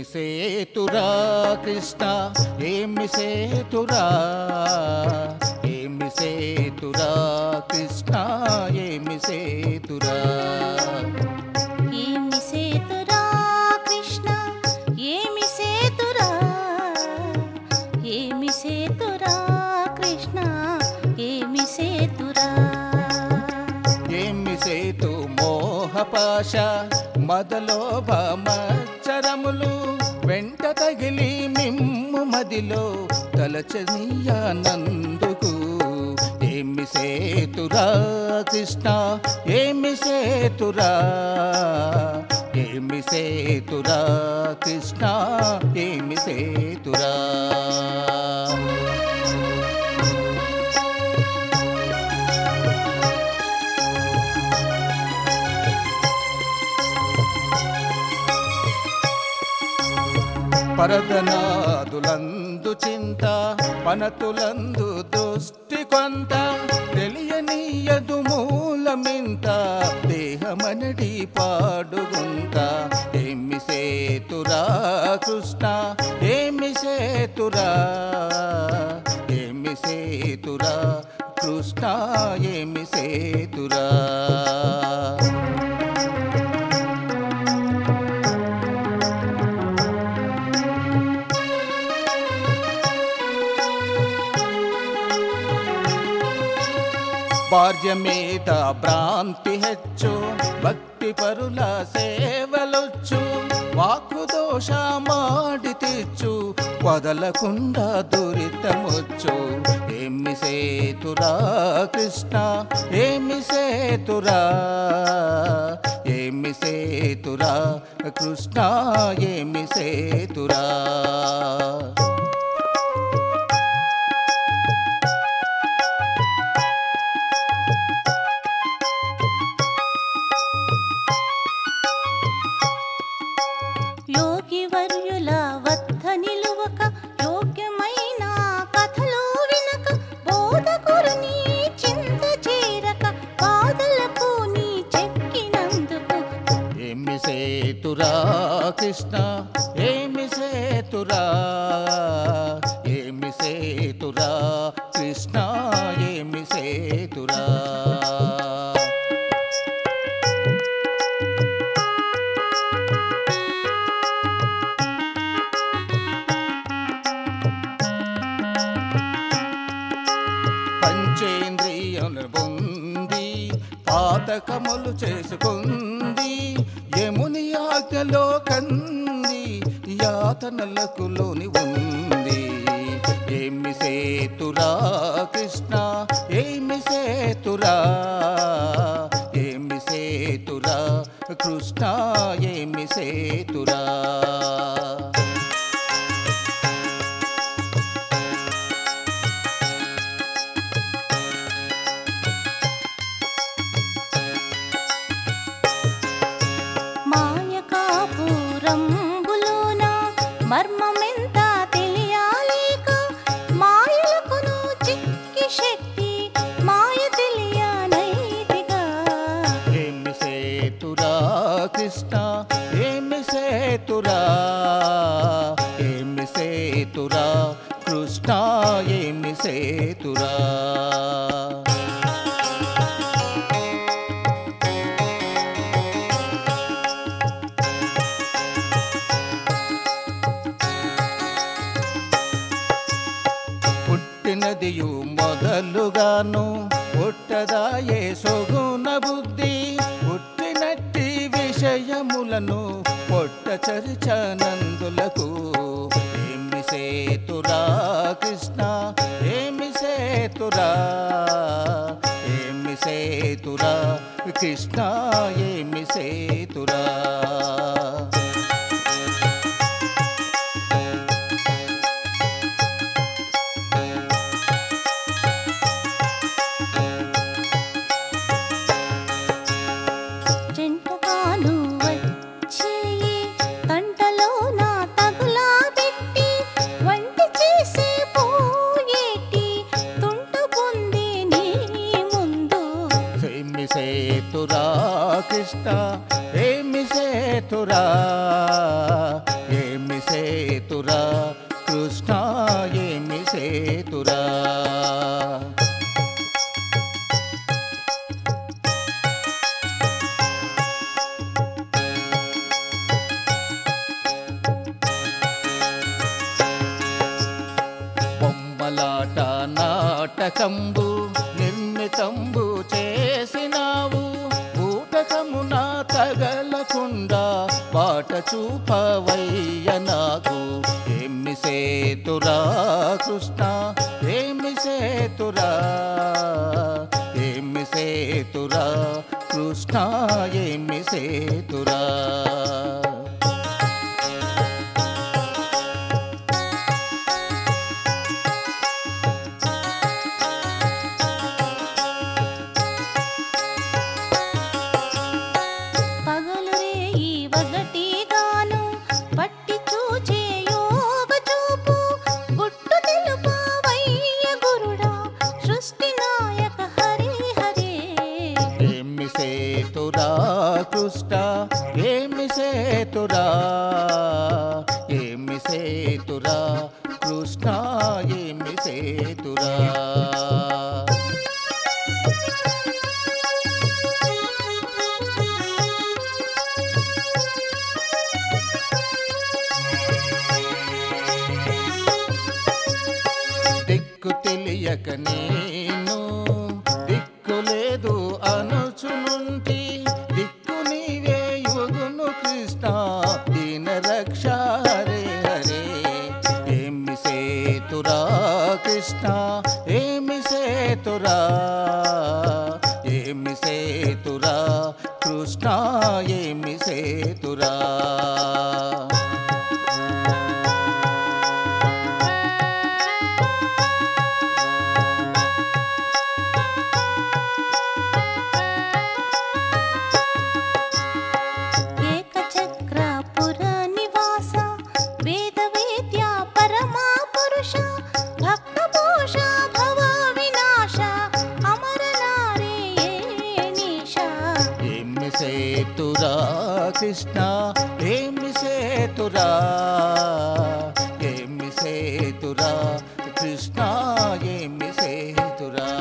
సేతురా కృష్ణ ఏమి సేతురా ఏమి సేతురా కృష్ణ ఏమి సేతురా ఏమి సేతురా కృష్ణ ఏమి సేతురా ఏమి సేతురా కృష్ణ ఏమి సేతురా ఏమి సేతు మోహపాశ మదలోభ మచ్చరములు వెంట తగిలి మిమ్ము మదిలో తలచనీయానందుకు ఏమి సేతురా కృష్ణ ఏమి సేతురా ఏమి సేతురా కృష్ణ ఏమి సేతురా పరదనాదులందు చింత పనతులందు దృష్టి కొంత తెలియనీయదు మూలమింత దేహమనడి పాడుగుంత ఏమి సేతురా కృష్ణ ఏమి సేతురా ఏమి సేతురా కృష్ణ ఏమి సేతురా భార్య మీద భ్రాంతి హెచ్చు భక్తి పరుల సేవలొచ్చు వాకు దోష మాడి తెచ్చు వదలకుండా దురితమొచ్చు ఏమి సేతురా కృష్ణ ఏమి సేతురా ఏమి సేతురా కృష్ణ ఏమి సేతురా యోగి వర్యుల వద్ద నిలువక యోగ్యమైన కథలు వినక బోధకురుని చింత చేరక బాధలకు నీ చెక్కినందుకు ఏమి సేతురా కృష్ణ ఏమి సేతురా ఏమి సేతురా కృష్ణ ఏమి సేతురా పంచేంద్రియములు పొంది పాతకములు చేసుకుంది యముని ఆజ్ఞలో కంది యాతనలకు లోని ఉంది ఏమి సేతురా కృష్ణ ఏమి సేతురా ఏమి సేతురా కృష్ణ ఏమి సేతురా మాయకాపురంబులోన మర్మమెంత తెలియాలేక మాయలకును చిక్కి శక్తి మాయ తెలియనైతిగా ఏమి సేతురా కృష్ణ ఏమి సేతురా ఏమి సేతురా కృష్ణ ఏమి సేతురా పుట్టినదియు మొదలుగాను పుట్టదాయే సొగున బుద్ధి పుట్టినట్టి విషయములను పొట్ట చరిచనందులకు ఏమి సేతురా కృష్ణ ఏమి సేతురా ఏమి సేతురా కృష్ణ ఏమి సేతురా జంటగాను వచ్చేయి కంటలో నా తగులా పెట్టి వంటి చేసి పోయేటి తుంట పొంది నీ ముందు ఏమి సేతురా కృష్ణ ఏమి సేతురా ఏమి సేతురా కృష్ణ ఏమి సేతురా బొమ్మలాట నాటకంబు నిర్మితంబు చేసినావు ఊటకమున తగలకుండా బాట చూపవయ్య నాకు ఏమి సేతురా కృష్ణ ఏమి సేతురా ఏమి సేతురా కృష్ణ ఏమి సేతురా పగలు రేయి వగటిగాను పట్టి చూచే యోగ చూపు గుట్టు తెలుపావయ్య గురుడా సృష్టి నాయక హరి హరే ఏమి సేతురా కృష్ణ ఏమి సేతురా ఏమి సేతురా కృష్ణ ఏమి సేతురా దిక్కు తెలియక నేను దిక్కు లేదు అనుచునుంటి దిక్కు నీవే యుగును కృష్ణ దీన రక్ష హరే హరే ఏమి సేతురా కృష్ణ ఏమి సేతురా ఏమి సేతురా కృష్ణ ఏమి సేతురా ఏకచక్ర పుర నివాస వేద వేద్య పరమా పురుష భక్త పోష భవ వినాశ అమర నారేయణీశ ఏమి సేతురా కృష్ణ ఏమి సేతురా ఏమి సేతురా కృష్ణ ఏమి సేతురా